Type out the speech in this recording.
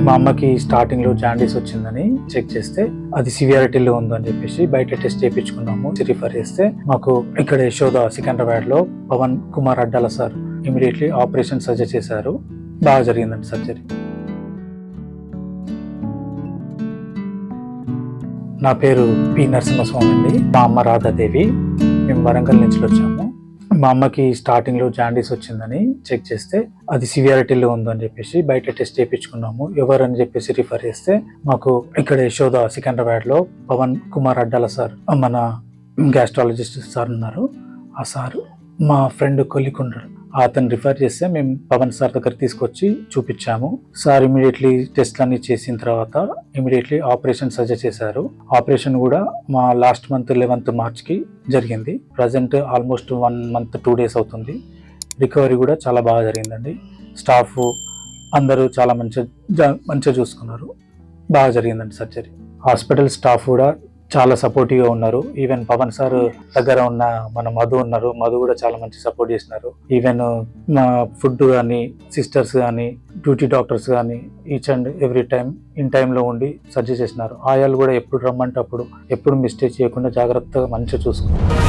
మా అమ్మకి స్టార్టింగ్ లో జాండీస్ వచ్చిందని చెక్ చేస్తే అది సివియారిటీలో ఉందని చెప్పేసి బయట టెస్ట్ చేయించుకున్నాము రిఫర్ చేస్తే మాకు ఇక్కడ యశోద సికింద్రాబాద్ లో Pawan Kumar Addala sir immediately operation suggest చేశారు బాగా జరిగిందండి సర్జరీ నా పేరు పి నరసింహస్వామి అండి మా అమ్మ రాధాదేవి మేము వరంగల్ నుంచి వచ్చాము మా అమ్మకి స్టార్టింగ్ లో జాండీస్ వచ్చిందని చెక్ చేస్తే అది సివియారిటీలో ఉందని చెప్పేసి బయట టెస్ట్ చేయించుకున్నాము ఎవరని చెప్పేసి రిఫర్ చేస్తే మాకు ఇక్కడ యశోద సికింద్రాబాద్ లో పవన్ కుమార్ అడ్డాల సార్ మన గ్యాస్ట్రాలజిస్ట్ సార్ ఉన్నారు ఆ సార్ మా ఫ్రెండ్ కొలికుండ్రు అతను రిఫర్ చేస్తే మేము పవన్ సార్ దగ్గర తీసుకొచ్చి చూపించాము సార్ ఇమీడియట్లీ టెస్ట్లన్నీ చేసిన తర్వాత ఇమీడియట్లీ ఆపరేషన్ సజెస్ట్ చేశారు ఆపరేషన్ కూడా మా లాస్ట్ మంత్ లెవెన్త్ మార్చ్కి జరిగింది present almost one month two days అవుతుంది రికవరీ కూడా చాలా బాగా జరిగిందండి స్టాఫ్ అందరూ చాలా మంచిగా జ- మంచిగా చూసుకున్నారు బాగా జరిగిందండి సర్జరీ హాస్పిటల్ స్టాఫ్ కూడా చాలా సపోర్టివ్గా ఉన్నారు ఈవెన్ పవన్ సార్ దగ్గర ఉన్న మన మధు ఉన్నారు మధు కూడా చాలా మంచి సపోర్ట్ చేసినారు ఈవెన్ మా ఫుడ్ కానీ సిస్టర్స్ కానీ డ్యూటీ డాక్టర్స్ కానీ each and every time in టైంలో ఉండి సర్జరీ చేసినారు ఆయాలు కూడా ఎప్పుడు రమ్మంటే అప్పుడు ఎప్పుడు మిస్టేక్ చేయకుండా జాగ్రత్తగా మంచిగా చూసుకున్నారు